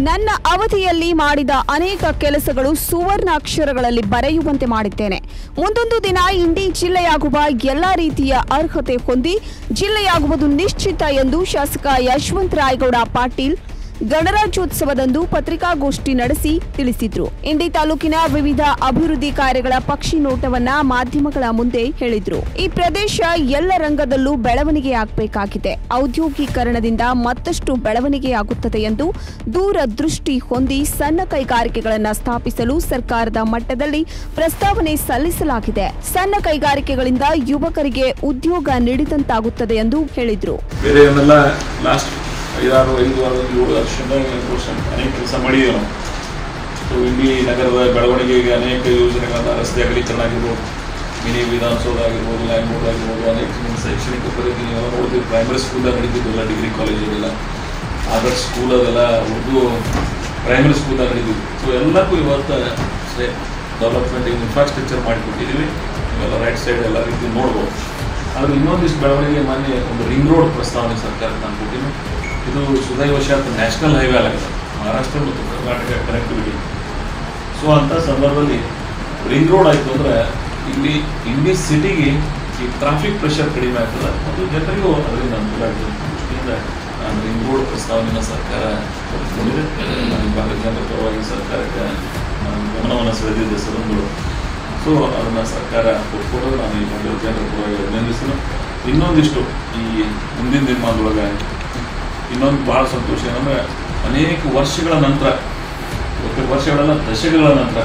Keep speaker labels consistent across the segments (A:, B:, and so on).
A: ನನ್ನ ಅವಧಿಯಲ್ಲಿ ಮಾಡಿದ ಅನೇಕ ಕೆಲಸಗಳು ಸುವರ್ಣಾಕ್ಷರಗಳಲ್ಲಿ ಬರೆಯುವಂತೆ ಮಾಡಿದ್ದೇನೆ ಮುಂದೊಂದು ದಿನ ಇಂಡಿ ಜಿಲ್ಲೆಯಾಗುವ ಎಲ್ಲಾ ರೀತಿಯ ಅರ್ಹತೆ ಹೊಂದಿ ಜಿಲ್ಲೆಯಾಗುವುದು ನಿಶ್ಚಿತ ಎಂದು ಶಾಸಕ ಯಶವಂತ ರಾಯಗೌಡ ಪಾಟೀಲ್ ಗಣರಾಜ್ಯೋತ್ಸವದಂದು ಪತ್ರಿಕಾಗೋಷ್ಠಿ ನಡೆಸಿ ತಿಳಿಸಿದ್ರು ಇಂಡಿ ತಾಲೂಕಿನ ವಿವಿಧ ಅಭಿವೃದ್ಧಿ ಕಾರ್ಯಗಳ ಪಕ್ಷಿ ನೋಟವನ್ನ ಮಾಧ್ಯಮಗಳ ಮುಂದೆ ಹೇಳಿದ್ರು ಈ ಪ್ರದೇಶ ಎಲ್ಲ ರಂಗದಲ್ಲೂ ಬೆಳವಣಿಗೆಯಾಗಬೇಕಾಗಿದೆ ಔದ್ಯೋಗೀಕರಣದಿಂದ ಮತ್ತಷ್ಟು ಬೆಳವಣಿಗೆಯಾಗುತ್ತದೆ ಎಂದು ದೂರದೃಷ್ಟಿ ಹೊಂದಿ ಸಣ್ಣ ಕೈಗಾರಿಕೆಗಳನ್ನು ಸ್ಥಾಪಿಸಲು ಸರ್ಕಾರದ ಮಟ್ಟದಲ್ಲಿ ಪ್ರಸ್ತಾವನೆ ಸಲ್ಲಿಸಲಾಗಿದೆ ಸಣ್ಣ ಕೈಗಾರಿಕೆಗಳಿಂದ ಯುವಕರಿಗೆ ಉದ್ಯೋಗ ನೀಡಿದಂತಾಗುತ್ತದೆ ಎಂದು ಹೇಳಿದ್ರು
B: ಬೇರೆ ಏನೆಲ್ಲ ಲಾಸ್ಟ್ ಐದಾರು ಐದು ಆರು ಏಳು ವರ್ಷದಿಂದ ಎಂಟು ವರ್ಷ ಅನೇಕ ಕೆಲಸ ಮಾಡಿದ್ದೀವಿ ನಾವು ಸೊ ಇಲ್ಲಿ ನಗರದ ಬೆಳವಣಿಗೆಗೆ ಅನೇಕ ಯೋಜನೆಗಳನ್ನ ರಸ್ತೆ ಅಗಲೀಕರಣ ಆಗಿರ್ಬೋದು ಮಿನಿ ವಿಧಾನಸೌಧ ಆಗಿರ್ಬೋದು ಲ್ಯಾಂಡ್ ಬೋರ್ಡ್ ಆಗಿರ್ಬೋದು ಅನೇಕ ನಿಮ್ಮ ಶೈಕ್ಷಣಿಕ ಪ್ರಗತಿ ನೀವು ನೋಡ್ತೀವಿ ಪ್ರೈಮರಿ ಸ್ಕೂಲ್ದಾಗ ನಡೀತಿದ್ವಲ್ಲ ಡಿಗ್ರಿ ಕಾಲೇಜಲ್ಲೆಲ್ಲ ಆದರ್ಶ್ ಸ್ಕೂಲ್ ಅದೆಲ್ಲ ಉರ್ದು ಪ್ರೈಮರಿ ಸ್ಕೂಲ್ದಾಗ ನಡೀತಿದ್ವಿ ಸೊ ಎಲ್ಲಕ್ಕೂ ಇವತ್ತು ಅಷ್ಟೇ ಡೆವಲಪ್ಮೆಂಟ್ ಇನ್ಫ್ರಾಸ್ಟ್ರಕ್ಚರ್ ಮಾಡಿಕೊಟ್ಟಿದ್ದೀವಿ ನೀವೆಲ್ಲ ರೈಟ್ ಸೈಡ್ ಎಲ್ಲ ರೀತಿ ನೋಡ್ಬೋದು ಆದ್ರೆ ಇನ್ನೊಂದಿಷ್ಟು ಬೆಳವಣಿಗೆ ಮೊನ್ನೆ ಒಂದು ರಿಂಗ್ ರೋಡ್ ಪ್ರಸ್ತಾವನೆ ಸರ್ಕಾರಕ್ಕೆ ನಾನು ಕೊಟ್ಟಿನಿ ಇದು ಸುದೈವಶಾತ್ ನ್ಯಾಷನಲ್ ಹೈವೇ ಆಗಿದೆ ಮಹಾರಾಷ್ಟ್ರ ಮತ್ತು ಕರ್ನಾಟಕ ಕನೆಕ್ಟಿವಿಟಿ ಸೊ ಅಂಥ ಸಂದರ್ಭದಲ್ಲಿ ರಿಂಗ್ ರೋಡ್ ಆಯಿತು ಅಂದರೆ ಇಲ್ಲಿ ಇಂಡಿ ಸಿಟಿಗೆ ಈ ಟ್ರಾಫಿಕ್ ಪ್ರೆಷರ್ ಕಡಿಮೆ ಆಗ್ತದೆ ಮತ್ತು ಜನರಿಗೂ ಅದರಿಂದ ಅನುಕೂಲ ಆಗ್ತದೆ ದೃಷ್ಟಿಯಿಂದ ನಾನು ರಿಂಗ್ ರೋಡ್ ಪ್ರಸ್ತಾವನೆನ ಸರ್ಕಾರ ತೆಗೆದುಕೊಂಡಿದೆ ನಾನು ಭಾರತ ಜನರ ಪರವಾಗಿ ಸರ್ಕಾರಕ್ಕೆ ನಾನು ಗಮನವನ್ನು ಸೆಳೆದಿದ್ದೆ ಸದನಗಳು ಸೊ ಅದನ್ನು ಸರ್ಕಾರ ಒಪ್ಕೊಂಡು ನಾನು ಈ ಮಂಡ್ಯದ ಜನರ ಪರವಾಗಿ ಅಭಿನಂದಿಸಿದ ಇನ್ನೊಂದಿಷ್ಟು ಈ ಮುಂದಿನ ನಿರ್ಮಾಣದೊಳಗೆ ಇನ್ನೊಂದು ಭಾಳ ಸಂತೋಷ ಏನಂದರೆ ಅನೇಕ ವರ್ಷಗಳ ನಂತರ ಒಟ್ಟು ವರ್ಷಗಳಲ್ಲ ದಶಕಗಳ ನಂತರ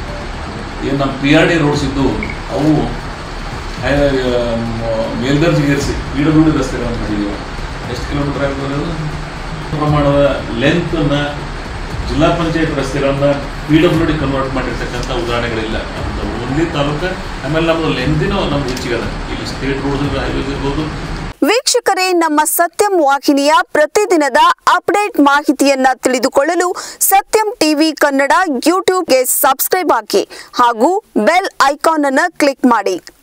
B: ಏನು ನಮ್ಮ ಪಿ ಆರ್ ಡಿ ರೋಡ್ಸ್ ಇದ್ದು ಅವು ಹೈ ಮ- ಮೇಲ್ದರ್ಜೆಗೇರಿಸಿ ಪಿ ಡಬ್ಲ್ಯೂ ಡಿ ರಸ್ತೆಗಳನ್ನು ಮಾಡಿದ್ದೀವಿ ಎಷ್ಟು ಕಿಲೋಮೀಟರ್ ಆಗ್ತದೆ ಅದು ಪ್ರಮಾಣದ ಲೆಂತನ್ನು ಜಿಲ್ಲಾ ಪಂಚಾಯತ್ ರಸ್ತೆಗಳನ್ನ ಪಿ ಡಬ್ಲ್ಯೂ ಡಿ ಕನ್ವರ್ಟ್ ಮಾಡಿರ್ತಕ್ಕಂಥ ಉದಾಹರಣೆಗಳಿಲ್ಲ ನಮ್ದು ಒಂದೇ ತಾಲೂಕು ಆಮೇಲೆ ನಮ್ಮದು ಲೆಂತಿನೂ ನಮ್ದು ಹೆಚ್ಚಿಗೆ ಅದ ಇಲ್ಲಿ ಸ್ಟೇಟ್ ರೋಡ್ಸ್ ಹೈವೇಸ್ ಇರ್ಬೋದು
A: ವೀಕ್ಷಕರೇ ನಮ್ಮ ಸತ್ಯಂ ವಾಹಿನಿಯ ಪ್ರತಿದಿನದ ಅಪ್ಡೇಟ್ ಮಾಹಿತಿಯನ್ನ ತಿಳಿದುಕೊಳ್ಳಲು ಸತ್ಯಂ ಟಿವಿ ಕನ್ನಡ ಯೂಟ್ಯೂಬ್ಗೆ ಸಬ್ಸ್ಕ್ರೈಬ್ ಹಾಕಿ ಹಾಗೂ ಬೆಲ್ ಐಕಾನ್ ಅನ್ನು ಕ್ಲಿಕ್ ಮಾಡಿ